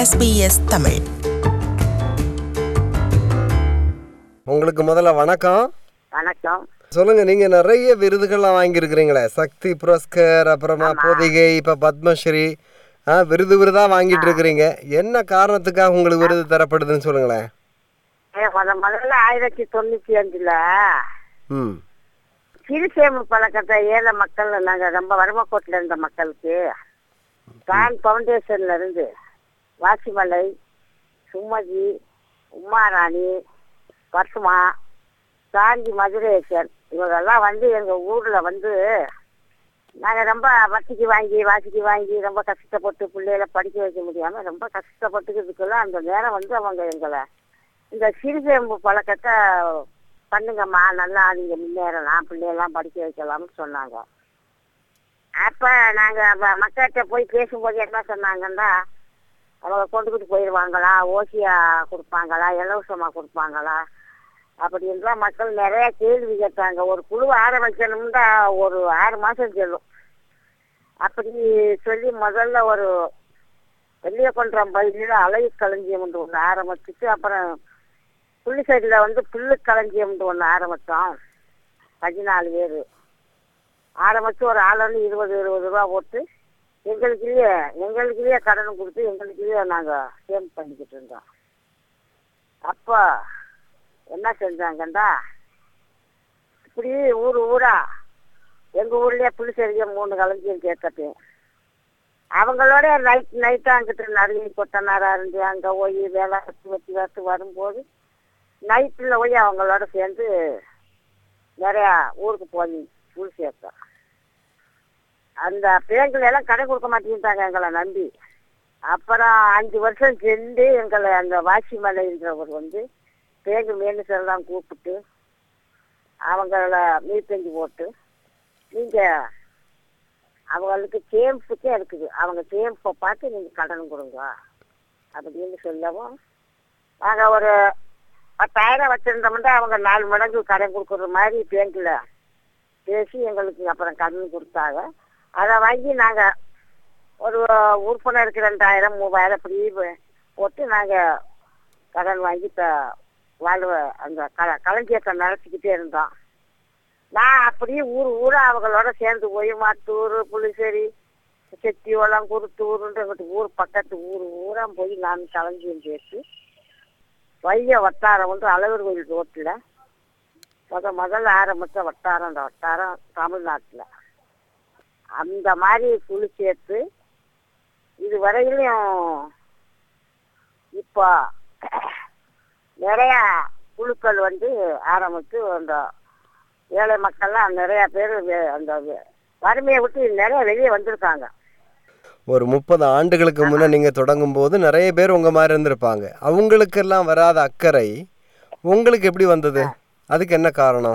SBS Tamil உங்களுக்கு முதல்ல வணக்கம் வணக்கம் சொல்லுங்க நீங்க நிறைய விருதுகள்லாம் வாங்கியிருக்கிறீங்களே சக்தி புரஸ்கர் அப்புறமா பொதிகை இப்ப பத்மஸ்ரீ ஆ, விருது விருதா வாங்கிட்டு இருக்கிறீங்க என்ன காரணத்துக்காக உங்களுக்கு விருது தரப்படுதுன்னு சொல்லுங்களேன் ஏ, முத முதல்ல ஆயிரத்தி தொண்ணூத்தி அஞ்சுல ம் சிறுசேமி பழக்கத்தை ஏழை மக்கள் நாங்க ரொம்ப வறுமக்கோட்டில் இருந்த மக்களுக்கு தான் ஃபவுண்டேஷன்ல இருந்து வாசிமலை சுமதி உமாராணி பசுமா சாந்தி மதுரேசன் இவங்கெல்லாம் வந்து எங்க ஊர்ல வந்து நாங்க ரொம்ப வட்டிக்கு வாங்கி வாசிக்கு வாங்கி ரொம்ப கஷ்டப்பட்டு பிள்ளைகளை படிக்க வைக்க முடியாம ரொம்ப கஷ்டப்பட்டுக்கிறதுக்குள்ள அந்த நேரம் வந்து அவங்க எங்களை இந்த சிறுசேம்பு பழக்கத்தை பண்ணுங்கம்மா நல்லா நீங்க முன்னேறலாம் பிள்ளையெல்லாம் படிக்க வைக்கலாம்னு சொன்னாங்க அப்ப நாங்க ம- மக்கள்கிட்ட போய் பேசும்போது என்ன சொன்னாங்கன்னா அவங்க கொண்டுக்கிட்டு போயிடுவாங்களா ஓசியா கொடுப்பாங்களா இலவசமா கொடுப்பாங்களா அப்படின்லாம் மக்கள் நிறைய கேள்வி கேட்டாங்க ஒரு குழு ஆரம்பிக்கணும்னா ஒரு ஆறு மாசம் செல்லும் அப்படி சொல்லி முதல்ல ஒரு வெளிய கொன்றம் பகுதியில் அழகு களஞ்சியம் ஒன்று ஆரம்பிச்சுட்டு அப்புறம் புள்ளிசைடில் வந்து புல்லு களஞ்சியம் ஒன்று ஆரம்பித்தோம் பதினாலு பேர் ஆரம்பித்து ஒரு ஆளுன்னு இருபது இருபது ரூபா போட்டு எங்களுக்குள்ளேயே எங்களுக்குள்ளேயே கடன் கொடுத்து எங்களுக்குள்ளேயே நாங்கள் சேம் பண்ணிக்கிட்டு இருந்தோம் அப்போ என்ன செஞ்சாங்கண்டா இப்படி ஊர் ஊரா எங்கள் ஊர்லேயே புளிச்செடிக்க மூணு களஞ்சியம் கேட்கட்டு அவங்களோட நைட் நைட்டாக அங்கிட்டு நடுங்கி கொட்டனாரா இருந்து அங்கே போய் வேலை வச்சு வச்சு வச்சு வரும்போது நைட்டில் போய் அவங்களோட சேர்ந்து நிறையா ஊருக்கு போய் புல் சேர்த்தோம் அந்த பிள்ளைங்களை எல்லாம் கடை கொடுக்க மாட்டேங்கிட்டாங்க எங்களை நம்பி அப்புறம் அஞ்சு வருஷம் சென்று எங்களை அந்த வாசிமலைன்றவர் வந்து பேங்கு மேனேஜர்லாம் கூப்பிட்டு அவங்கள மீட்டஞ்சு போட்டு நீங்கள் அவங்களுக்கு சேம்ஸுக்கே இருக்குது அவங்க சேம்ஸை பார்த்து நீங்கள் கடன் கொடுங்க அப்படின்னு சொல்லவும் நாங்கள் ஒரு பத்தாயிரம் வச்சுருந்தோம்னா அவங்க நாலு மடங்கு கடன் கொடுக்குற மாதிரி பேங்க்கில் பேசி எங்களுக்கு அப்புறம் கடன் கொடுத்தாங்க அதை வாங்கி நாங்கள் ஒரு உறுப்பினருக்கு ரெண்டாயிரம் மூவாயிரம் இப்படி போட்டு நாங்கள் கடன் வாங்கி த வாழ்வ அந்த க களஞ்சியத்தை நடத்திக்கிட்டே இருந்தோம் நான் அப்படியே ஊர் ஊரா அவங்களோட சேர்ந்து போய் மாத்தூர் புளிசேரி செட்டியோளம் குருத்தூருன்ற எங்கிட்ட ஊர் பக்கத்து ஊர் ஊரா போய் நான் களஞ்சியம் பேசி வைய வட்டாரம் வந்து அழகர் கோயில் ரோட்டில் முத முதல்ல ஆரம்பித்த வட்டாரம் அந்த வட்டாரம் தமிழ்நாட்டில் அந்த மாதிரி குழு சேர்த்து இது வரையிலையும் இப்போ நிறையா குழுக்கள் வந்து ஆரம்பித்து அந்த ஏழை மக்கள்லாம் நிறையா பேர் அந்த வறுமையை விட்டு நிறைய வெளியே வந்திருக்காங்க ஒரு முப்பது ஆண்டுகளுக்கு முன்னே நீங்க தொடங்கும் போது நிறைய பேர் உங்க மாதிரி இருந்திருப்பாங்க அவங்களுக்கெல்லாம் வராத அக்கறை உங்களுக்கு எப்படி வந்தது அதுக்கு என்ன காரணம்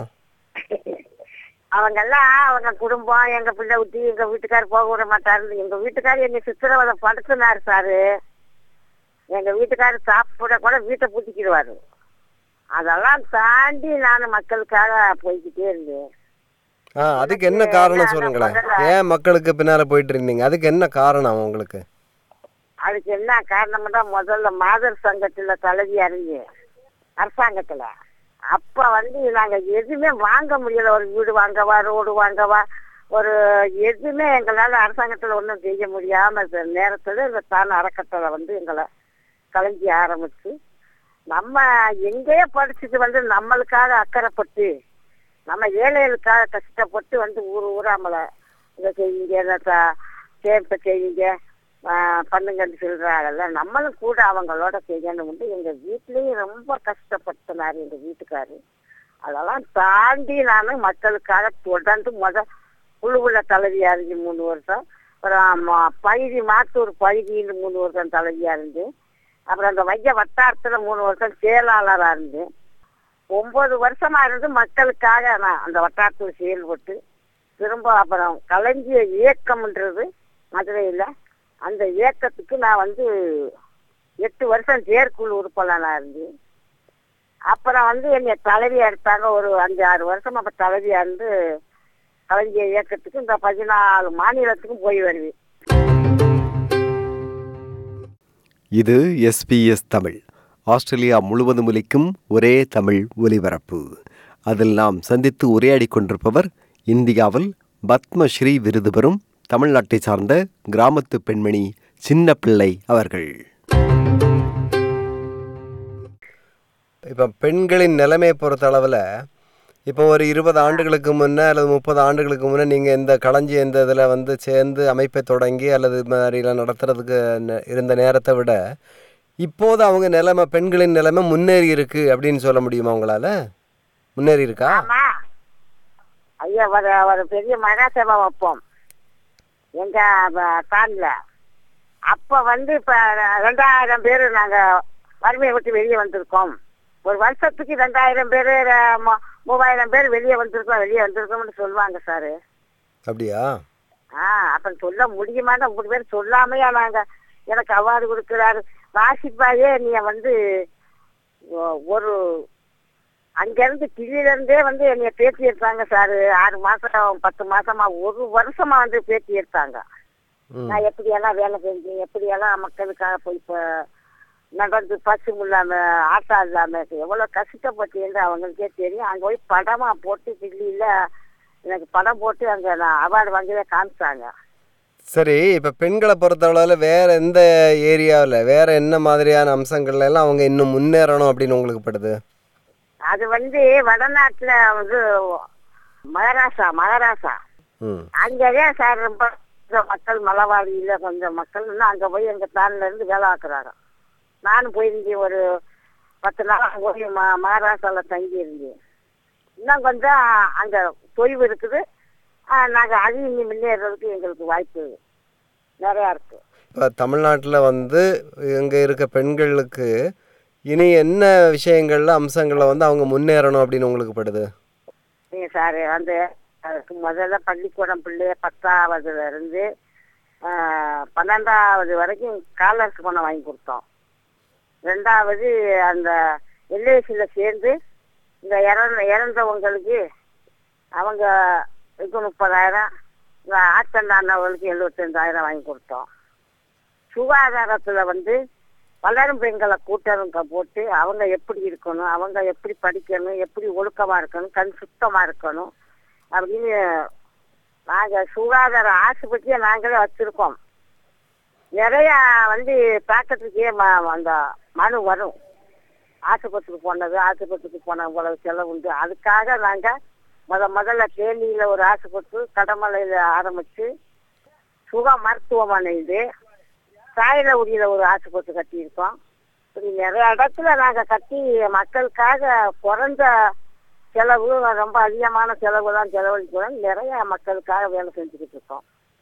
அவங்கெல்லாம் அவங்க குடும்பம் எங்க பிள்ளை விட்டு எங்க வீட்டுக்காரர் போக விட மாட்டாரு எங்க வீட்டுக்காரர் என்னை சித்திரவதை படுத்தினார் சாரு எங்க வீட்டுக்காரர் சாப்பிட கூட வீட்டை பூட்டிக்கிடுவாரு அதெல்லாம் தாண்டி நான் மக்களுக்காக போய்கிட்டே இருந்தேன் ஆ அதுக்கு என்ன காரணம் சொல்லுங்களேன் ஏன் மக்களுக்கு பின்னால போயிட்டு இருந்தீங்க அதுக்கு என்ன காரணம் உங்களுக்கு அதுக்கு என்ன காரணம்னா முதல்ல மாதர் சங்கத்துல தலைவி அறிஞ்சு அரசாங்கத்துல அப்ப வந்து நாங்க எதுவுமே வாங்க முடியல ஒரு வீடு வாங்கவா ரோடு வாங்கவா ஒரு எதுவுமே எங்களால அரசாங்கத்துல ஒன்றும் செய்ய முடியாம இருந்த நேரத்துல இந்த தான் அறக்கட்டளை வந்து எங்களை கலைஞ்சி ஆரம்பிச்சு நம்ம எங்கேயோ படிச்சுட்டு வந்து நம்மளுக்காக அக்கறைப்பட்டு நம்ம ஏழைகளுக்காக கஷ்டப்பட்டு வந்து ஊர் ஊராமலை இதை செய்யுங்க இதை சேர்ப்பை செய்யுங்க ஆஹ் பண்ணுங்கன்னு சொல்றாங்கல்ல நம்மளும் கூட அவங்களோட செய்யணும் வந்து எங்க வீட்லயும் ரொம்ப கஷ்டப்பட்டனாரு எங்க வீட்டுக்காரு அதெல்லாம் தாண்டி நான் மக்களுக்காக தொடர்ந்து முத குழுவுல தலைவியா இருந்து மூணு வருஷம் அப்புறம் ம- பகுதி மாத்தூர் பகுதியில் மூணு வருஷம் தலைவியா இருந்து அப்புறம் அந்த வைய வட்டாரத்துல மூணு வருஷம் செயலாளரா இருந்து ஒன்பது வருஷமா இருந்து மக்களுக்காக நான் அந்த வட்டாரத்தில் செயல்பட்டு திரும்ப அப்புறம் களஞ்சிய இயக்கம்ன்றது மதுரையில் அந்த இயக்கத்துக்கு நான் வந்து எட்டு வருஷம் செயற்குழு உறுப்பினராக இருந்து அப்புறம் வந்து என்னை தலைவியா எடுத்தாங்க ஒரு அஞ்சு ஆறு வருஷம் அப்போ தலைவியா இருந்து களஞ்சிய இயக்கத்துக்கு இந்த பதினாலு மாநிலத்துக்கும் போய் வருவேன் இது எஸ்பிஎஸ் தமிழ் ஆஸ்திரேலியா முழுவதும் ஒலிக்கும் ஒரே தமிழ் ஒலிபரப்பு அதில் நாம் சந்தித்து உரையாடிக் கொண்டிருப்பவர் இந்தியாவில் பத்மஸ்ரீ விருது பெறும் தமிழ்நாட்டை சார்ந்த கிராமத்து பெண்மணி சின்ன பிள்ளை அவர்கள் இப்போ பெண்களின் நிலைமையை பொறுத்த அளவில் இப்போ ஒரு இருபது ஆண்டுகளுக்கு முன்னே அல்லது முப்பது ஆண்டுகளுக்கு முன்னே நீங்கள் இந்த களஞ்சியம் இந்த இதில் வந்து சேர்ந்து அமைப்பை தொடங்கி அல்லது இது மாதிரிலாம் நடத்துறதுக்கு ந- இருந்த நேரத்தை விட இப்போது அவங்க நிலைமை பெண்களின் நிலைமை முன்னேறி இருக்கு அப்படின்னு சொல்ல முடியுமா உங்களால் முன்னேறி இருக்கா ஆமா ஐயா ஒரு ஒரு பெரிய மகா சபை வைப்போம் எங்க தான்ல அப்ப வந்து இப்ப ரெண்டாயிரம் பேர் நாங்க வறுமையை விட்டு வெளியே வந்திருக்கோம் ஒரு வருஷத்துக்கு ரெண்டாயிரம் பேர் மூவாயிரம் பேர் வெளியே வந்திருக்கோம் வெளியே வந்திருக்கோம்னு சொல்லுவாங்க சார் அப்படியா ஆ அப்ப சொல்ல முடியுமான்னு மூணு பேர் சொல்லாமையா நாங்க எனக்கு அவார்டு கொடுக்குறாரு வாசிப்பாயே நீ வந்து ஒ- ஒரு அங்கிருந்து கிளியில இருந்தே வந்து என்னைய பேட்டி எடுத்தாங்க சார் ஆறு மாசம் பத்து மாசமா ஒரு வருஷமா வந்து பேட்டி எடுத்தாங்க ம் நான் எப்படியெல்லாம் வேலை செஞ்சேன் எப்படியெல்லாம் மக்களுக்காக போய் இப்போ நடந்து பசு இல்லாம ஆட்டா இல்லாம எவ்வளவு கஷ்டப்பட்டேன்னு அவங்களுக்கே தெரியும் அங்க போய் படமா போட்டு டில்லியில எனக்கு படம் போட்டு அங்க நான் அவார்டு வாங்கியே காமிச்சாங்க சரி இப்போ பெண்களை பொறுத்தளவில் வேற எந்த ஏரியாவில் வேற என்ன மாதிரியான அம்சங்கள்ல எல்லாம் அவங்க இன்னும் முன்னேறணும் அப்படின்னு உங்களுக்கு படுது அது வந்து வடநாட்டுல வந்து மகாராஷ்டிரா மகாராஷ்டிரா ம் அங்கவே சார் ரொம்ப கொஞ்சம் மக்கள் மலவாடியில கொஞ்சம் மக்கள் இன்னும் அங்க போய் எங்க தான்ல இருந்து வேலை ஆக்குறாங்க நானும் போயிருந்தேன் ஒரு பத்து நாள் அங்க போய் ம மகாராஷ்டிரால தங்கி இருந்தேன் இன்னும் கொஞ்சம் அங்க தொய்வு இருக்குது ஆஹ் நாங்க அது இனி முன்னேறதுக்கு எங்களுக்கு வாய்ப்பு நிறையா இருக்கு இப்போ தமிழ்நாட்டில் வந்து இங்கே இருக்க பெண்களுக்கு இனி என்ன விஷயங்கள்ல அம்சங்களில் வந்து அவங்க முன்னேறணும் அப்படின்னு உங்களுக்கு படுது நீங்க சார் வந்து அதுக்கு முதல்ல பள்ளிக்கூடம் பிள்ளைய பத்தாவதுல இருந்து ஆஹ், பன்னெண்டாவது வரைக்கும் காலர்ஸ் பணம் வாங்கி கொடுத்தோம் ரெண்டாவது அந்த எல்ஐசியில் சேர்ந்து இந்த இறந்த இறந்தவங்களுக்கு அவங்க இதுக்கு முப்பதாயிரம் இந்த ஆட்டண்டானவங்களுக்கு எழுபத்தஞ்சாயிரம் வாங்கி கொடுத்தோம் சுகாதாரத்தில் வந்து வளரும் பெண்களை கூட்டருங்க போட்டு அவங்க எப்படி இருக்கணும் அவங்க எப்படி படிக்கணும் எப்படி ஒழுக்கமாக இருக்கணும் கண் சுத்தமாக இருக்கணும் அப்படின்னு நாங்கள் சுகாதார ஆஸ்பத்திரியை நாங்களே வச்சுருக்கோம் நிறையா வந்து பார்க்கறதுக்கே ம அந்த மனு வரும் ஆஸ்பத்திரிக்கு போனது ஆஸ்பத்திரிக்கு போன இவ்வளவு செலவு உண்டு அதுக்காக நாங்கள் முத முதல்ல தேனியில் ஒரு ஆஸ்பத்திரி கடமலையில் ஆரம்பித்து சுக மருத்துவமனை இது சாயலகுடியில் ஒரு ஆஸ்பத்திரி கட்டியிருக்கோம் இப்படி நிறைய இடத்துல நாங்கள் கட்டி மக்களுக்காக குறைஞ்ச செலவு ரொம்ப அதிகமான செலவு தான் செலவழிக்கிறோம் நிறைய மக்களுக்காக வேலை செஞ்சுக்கிட்டு இருக்கோம்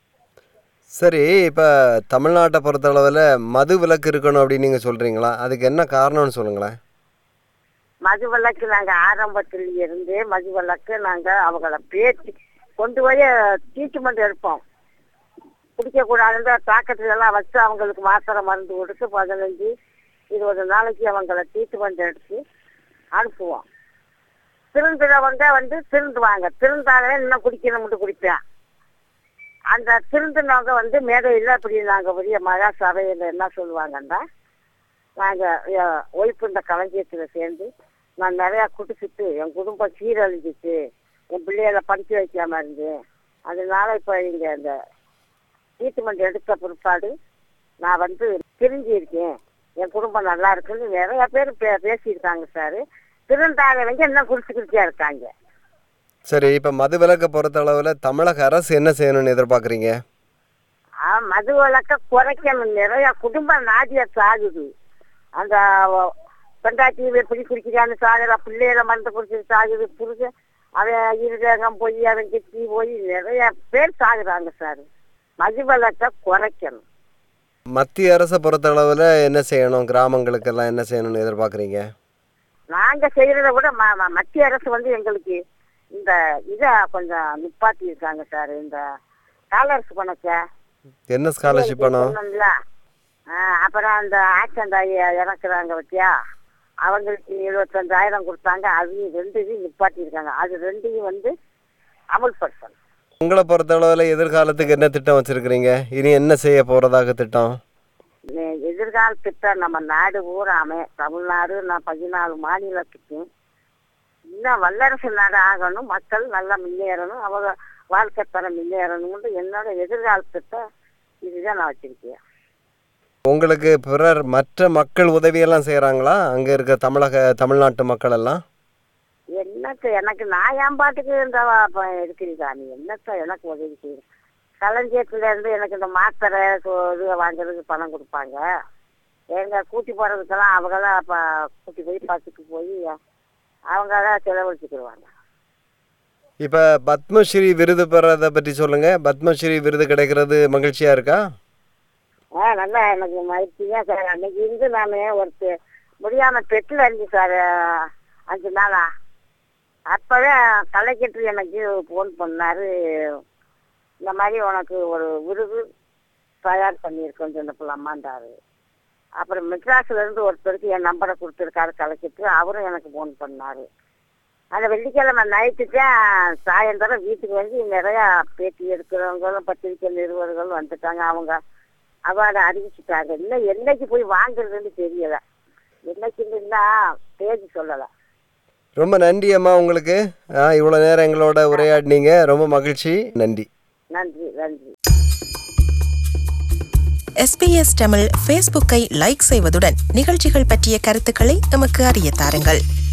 சரி இப்போ தமிழ்நாட்டை பொறுத்தளவில் மது விலக்கு இருக்கணும் அப்படின்னு நீங்கள் சொல்கிறீங்களா அதுக்கு என்ன காரணம்னு சொல்லுங்களேன் மது விளக்கு நாங்கள் ஆரம்பத்தில் இருந்து மது விளக்கு நாங்கள் அவங்கள பேட்டி கொண்டு போய் ட்ரீட்மெண்ட் எடுப்போம் குடிக்கக்கூடாதுன்ற தாக்கத்துல எல்லாம் வச்சு அவங்களுக்கு மாத்திரை மருந்து கொடுத்து பதினஞ்சு இருபது நாளைக்கு அவங்கள ட்ரீட்மெண்ட் எடுத்து அனுப்புவோம் திருந்துறவங்க வந்து திருந்துவாங்க திருந்தாலே இன்னும் குடிக்கணும்னு குடிப்பேன் அந்த திருந்தினவங்க வந்து மேடையில் இப்படி நாங்கள் பெரிய மகா சபையில் என்ன சொல்லுவாங்கன்னா நாங்கள் ஒய்ஃபு இந்த களஞ்சியத்தில் சேர்ந்து நான் நிறையா குடிச்சிட்டு என் குடும்பம் சீரழிஞ்சிச்சு என் பிள்ளைகளை படிக்க வைக்காம இருந்து அதனால இப்போ இங்கே இந்த ட்ரீட்மெண்ட் எடுத்த பிற்பாடு நான் வந்து பிரிஞ்சு இருக்கேன் என் குடும்பம் நல்லா இருக்குன்னு நிறைய பேர் பே பேசியிருக்காங்க சார் திருந்தாதவங்க இன்னும் குடிச்சு குடிச்சியா இருக்காங்க சரி இப்போ மது விலக்கை பொறுத்தளவில் தமிழக அரசு என்ன செய்யணும்னு எதிர்பார்க்குறீங்க ஆ மது வழக்க குறைக்கணும் நிறைய குடும்பம் நாதிய சாகுது அந்த வ- பெண்டாட்டி எப்படி குடிக்கிறான்னு சாகுற பிள்ளைகளை மருந்து குடிச்சிட்டு சாகுது புருஷன் அவன் இருதகம் போய் அவன் கிட்டி போய் நிறைய பேர் சாகுறாங்க சார் மது வழக்க குறைக்கணும் மத்திய அரசை பொறுத்தளவில் என்ன செய்யணும் கிராமங்களுக்கெல்லாம் என்ன செய்யணும்னு எதிர்பார்க்குறீங்க நாங்க செய்யறத விட ம- ம- மத்திய அரசு வந்து எங்களுக்கு இந்த இதை கொஞ்சம் நிப்பாட்டி இருக்காங்க சார் இந்த ஸ்காலர்ஸ் பணத்தை என்ன ஸ்காலர்ஷிப் பணம் சொன்னோம்ல ஆ, அப்புறம் அந்த ஆக்சிடென்ட் ஆகி இறக்குறாங்க பத்தியா அவங்களுக்கு எழுபத்தஞ்சாயிரம் கொடுத்தாங்க அதையும் ரெண்டு இதையும் நிப்பாட்டியிருக்காங்க அது ரெண்டையும் வந்து அமல்படுத்தணும் உங்களை பொறுத்தளவில் எதிர்காலத்துக்கு என்ன திட்டம் வச்சுருக்கிறீங்க இனி என்ன செய்ய போகிறதாக திட்டம் எ- எதிர்கால திட்டம் நம்ம நாடு பூராமே தமிழ்நாடு நான் பதினாலு மாநிலத்துக்கும் இன்னும் வல்லரசு நாடு ஆகணும் மக்கள் நல்லா முன்னேறணும் அவங்க வாழ்க்கை தரம் முன்னேறணும்னு என்னோட எதிர்கால திட்டம் இதுதான் நான் வச்சிருக்கேன் உங்களுக்கு பிறர் மற்ற மக்கள் உதவியெல்லாம் செய்கிறாங்களா அங்கே இருக்க தமிழக தமிழ்நாட்டு மக்கள் எல்லாம் என்னத்த எனக்கு நான் என் பாட்டுக்கு இந்த இருக்கிறீங்க நீ என்னத்த எனக்கு உதவி செய்யுங்க களஞ்சியத்துல இருந்து எனக்கு இந்த மாத்திரை கு- இது வாங்குறதுக்கு பணம் கொடுப்பாங்க எங்க கூட்டி போறதுக்கெல்லாம் அவங்க தான் அப்ப கூட்டி போய் பஸ்ஸுக்கு போய் அவங்க தான் செலவழிச்சுக்கிடுவாங்க இப்போ பத்மஸ்ரீ விருது பெறதை பற்றி சொல்லுங்கள் பத்மஸ்ரீ விருது கிடைக்கிறது மகிழ்ச்சியாக இருக்கா ஆ நல்லா எனக்கு மகிழ்ச்சி தான் சார் அன்னைக்கு இருந்து நான் ஒரு முடியாம பெட்டில் இருந்துச்சு சார் அஞ்சு நாளா அப்பவே கலைக்கட்டு எனக்கு ஃபோன் பண்ணாரு இந்த மாதிரி உனக்கு ஒரு விருது தயார் பண்ணியிருக்கோம் சொன்னப்பலாமான்றாரு அப்புறம் மெட்ராஸ்ல இருந்து ஒருத்தருக்கு என் நம்பரை கொடுத்துருக்காரு கலைச்சிட்டு அவரும் எனக்கு ஃபோன் பண்ணாரு அந்த வெள்ளிக்கிழமை நைட்டு தான் சாயந்தரம் வீட்டுக்கு வந்து நிறைய பேட்டி எடுக்கிறவங்களும் பத்திரிக்கை நிறுவனங்களும் வந்துட்டாங்க அவங்க அவார்டை அறிவிச்சிட்டாங்க இன்னும் என்னைக்கு போய் வாங்குறதுன்னு தெரியல என்னைக்குன்னா தேதி சொல்லலை ரொம்ப நன்றி அம்மா உங்களுக்கு ஆ இவ்வளோ நேரம் எங்களோட உரையாடினீங்க ரொம்ப மகிழ்ச்சி நன்றி நன்றி நன்றி எஸ்பிஎஸ் தமிழ் ஃபேஸ்புக்கை லைக் செய்வதுடன் நிகழ்ச்சிகள் பற்றிய கருத்துக்களை எமக்கு அறிய தாருங்கள்